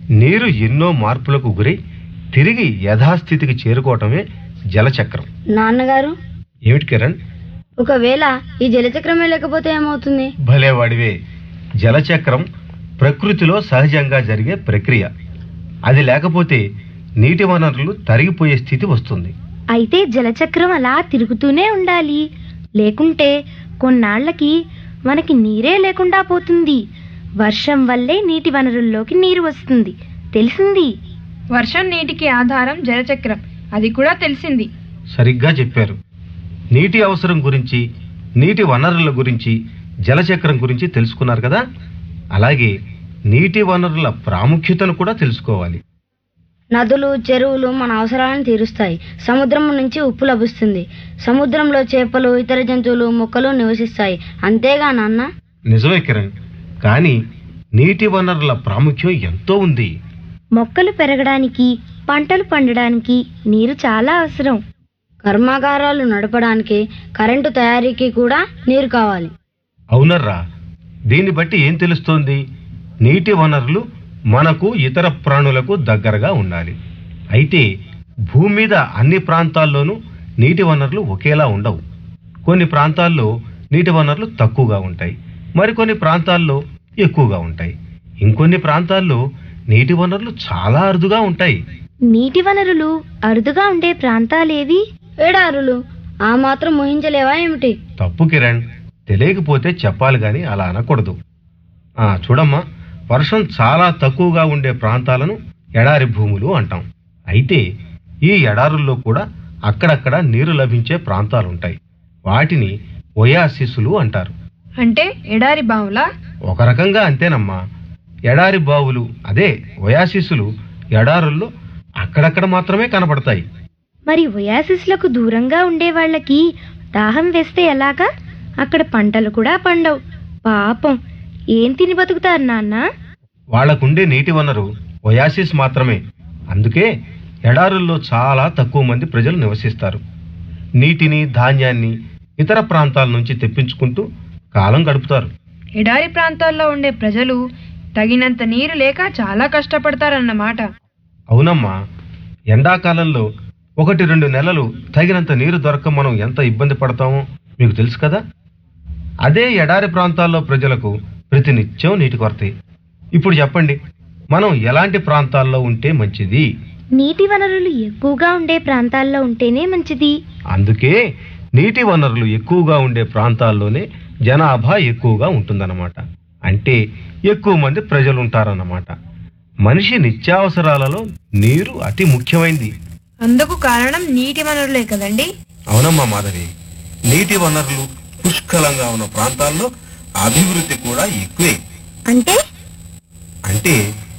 నీరు ఎన్నో మార్పులకు గురై తిరిగి యథాస్థితికి చేరుకోవటమే జలచక్రం నాన్నగారు ఏమిటి కిరణ్ ఒకవేళ ఈ జలచక్రమే లేకపోతే ఏమవుతుంది భలేవాడివే జలచక్రం ప్రకృతిలో సహజంగా జరిగే ప్రక్రియ అది లేకపోతే నీటి వనరులు తరిగిపోయే స్థితి వస్తుంది అయితే జలచక్రం అలా తిరుగుతూనే ఉండాలి లేకుంటే కొన్నాళ్లకి మనకి నీరే లేకుండా పోతుంది వర్షం వల్లే నీటి వనరుల్లోకి నీరు వస్తుంది తెలిసింది వర్షం నీటికి ఆధారం జలచక్రం అది కూడా తెలిసింది సరిగ్గా చెప్పారు నీటి అవసరం గురించి నీటి వనరుల గురించి జలచక్రం గురించి తెలుసుకున్నారు కదా అలాగే నీటి వనరుల ప్రాముఖ్యతను కూడా తెలుసుకోవాలి నదులు చెరువులు మన అవసరాలను తీరుస్తాయి సముద్రం నుంచి ఉప్పు లభిస్తుంది సముద్రంలో చేపలు ఇతర జంతువులు మొక్కలు నివసిస్తాయి అంతేగా నాన్న నిజమే కిరణ్ కానీ నీటి వనరుల ప్రాముఖ్యం ఎంతో ఉంది మొక్కలు పెరగడానికి పంటలు పండడానికి నీరు చాలా అవసరం కర్మాగారాలు నడపడానికి కరెంటు తయారీకి కూడా నీరు కావాలి అవునర్రా దీన్ని బట్టి ఏం తెలుస్తోంది నీటి వనరులు మనకు ఇతర ప్రాణులకు దగ్గరగా ఉండాలి అయితే భూమి మీద అన్ని ప్రాంతాల్లోనూ నీటి వనరులు ఒకేలా ఉండవు కొన్ని ప్రాంతాల్లో నీటి వనరులు తక్కువగా ఉంటాయి మరికొన్ని ప్రాంతాల్లో ఎక్కువగా ఉంటాయి ఇంకొన్ని ప్రాంతాల్లో నీటి వనరులు చాలా అరుదుగా ఉంటాయి నీటి వనరులు అరుదుగా ఉండే ప్రాంతాలేవి ఎడారులు ఆ మాత్రం ఊహించలేవా ఏమిటి తప్పు కిరణ్ తెలియకపోతే చెప్పాలి గాని అలా అనకూడదు ఆ చూడమ్మా వర్షం చాలా తక్కువగా ఉండే ప్రాంతాలను ఎడారి భూములు అంటాం అయితే ఈ ఎడారుల్లో కూడా అక్కడక్కడ నీరు లభించే ప్రాంతాలుంటాయి వాటిని ఒయాసిస్సులు అంటారు అంటే ఎడారి బావులా ఒక రకంగా అంతేనమ్మా ఎడారి బావులు అదే ఒయాసిస్సులు ఎడారుల్లో అక్కడక్కడ మాత్రమే కనపడతాయి మరి ఒయాసిస్లకు దూరంగా ఉండే వాళ్ళకి దాహం వేస్తే ఎలాగా అక్కడ పంటలు కూడా పండవు పాపం ఏం తిని బతుకుతారు నాన్న వాళ్లకుండే నీటి వనరు ఒయాసిస్ మాత్రమే అందుకే ఎడారుల్లో చాలా తక్కువ మంది ప్రజలు నివసిస్తారు నీటిని ధాన్యాన్ని ఇతర ప్రాంతాల నుంచి తెప్పించుకుంటూ కాలం గడుపుతారు ఎడారి ప్రాంతాల్లో ఉండే ప్రజలు తగినంత నీరు లేక చాలా కష్టపడతారన్నమాట అవునమ్మా ఎండాకాలంలో ఒకటి రెండు నెలలు తగినంత నీరు దొరక్క మనం ఎంత ఇబ్బంది పడతామో మీకు తెలుసు కదా అదే ఎడారి ప్రాంతాల్లో ప్రజలకు ప్రతినిత్యం నీటి కొరతే ఇప్పుడు చెప్పండి మనం ఎలాంటి ప్రాంతాల్లో ఉంటే మంచిది నీటి వనరులు ఎక్కువగా ఉండే ప్రాంతాల్లో ఉంటేనే మంచిది అందుకే నీటి వనరులు ఎక్కువగా ఉండే ప్రాంతాల్లోనే జనాభా ఎక్కువగా ఉంటుందన్నమాట అంటే ఎక్కువ మంది ప్రజలు ఉంటారన్నమాట మనిషి నిత్యావసరాలలో నీరు అతి ముఖ్యమైంది అందుకు కారణం నీటి వనరులే కదండి అవునమ్మా మాధవి నీటి వనరులు పుష్కలంగా ఉన్న ప్రాంతాల్లో అభివృద్ధి కూడా ఎక్కువే అంటే అంటే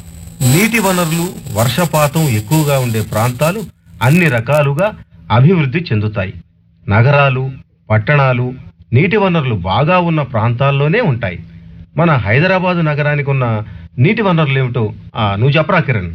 నీటి వనరులు వర్షపాతం ఎక్కువగా ఉండే ప్రాంతాలు అన్ని రకాలుగా అభివృద్ధి చెందుతాయి నగరాలు పట్టణాలు నీటి వనరులు బాగా ఉన్న ప్రాంతాల్లోనే ఉంటాయి మన హైదరాబాదు నగరానికి ఉన్న నీటి వనరులు ఏమిటో ఆ, నువ్వు చెప్పరా కిరణ్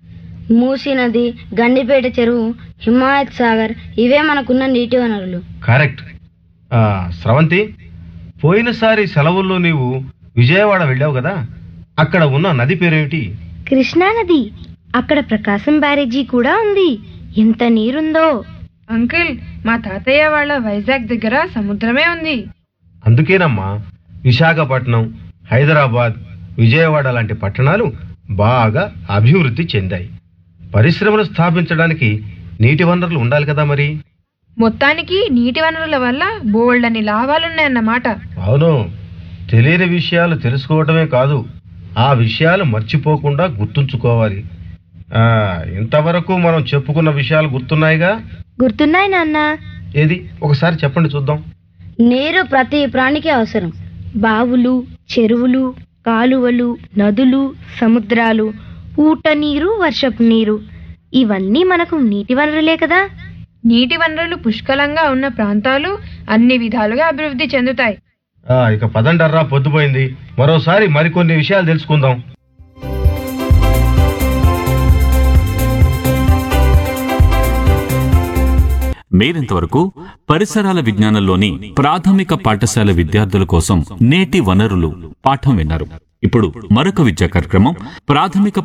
మూసీ నది గండిపేట చెరువు హిమాయత్ సాగర్ ఇవే మనకున్న నీటి వనరులు కరెక్ట్ ఆ, స్రవంతి పోయినసారి సెలవుల్లో నీవు విజయవాడ వెళ్ళావు కదా అక్కడ ఉన్న నది పేరేమిటి కృష్ణా నది అక్కడ ప్రకాశం బ్యారేజీ కూడా ఉంది ఎంత నీరుందో అంకిల్ మా తాతయ్య వాళ్ళ వైజాగ్ దగ్గర సముద్రమే ఉంది అందుకేనమ్మా విశాఖపట్నం హైదరాబాద్ విజయవాడ లాంటి పట్టణాలు బాగా అభివృద్ధి చెందాయి పరిశ్రమలు స్థాపించడానికి నీటి వనరులు ఉండాలి కదా మరి మొత్తానికి నీటి వనరుల వల్ల బోల్డని లాభాలున్నాయన్నమాట అవును తెలియని విషయాలు తెలుసుకోవటమే కాదు ఆ విషయాలు మర్చిపోకుండా గుర్తుంచుకోవాలి ఆ, ఇంతవరకు మనం చెప్పుకున్న విషయాలు గుర్తున్నాయిగా గుర్తున్నాయి నాన్న ఏది ఒకసారి చెప్పండి చూద్దాం నీరు ప్రతి ప్రాణికి అవసరం బావులు చెరువులు కాలువలు నదులు సముద్రాలు ఊట నీరు వర్షపు నీరు ఇవన్నీ మనకు నీటి వనరులే కదా నీటి వనరులు పుష్కలంగా ఉన్న ప్రాంతాలు అన్ని విధాలుగా అభివృద్ధి చెందుతాయి ఆ, ఇక పదండర్రా పొద్దుపోయింది మరోసారి మరికొన్ని విషయాలు తెలుసుకుందాం మీరింతవరకు పరిసరాల విజ్ఞానంలోని ప్రాథమిక పాఠశాల విద్యార్థుల కోసం నేటి వనరులు పాఠం విన్నారు ఇప్పుడు మరొక విద్యా కార్యక్రమం ప్రాథమిక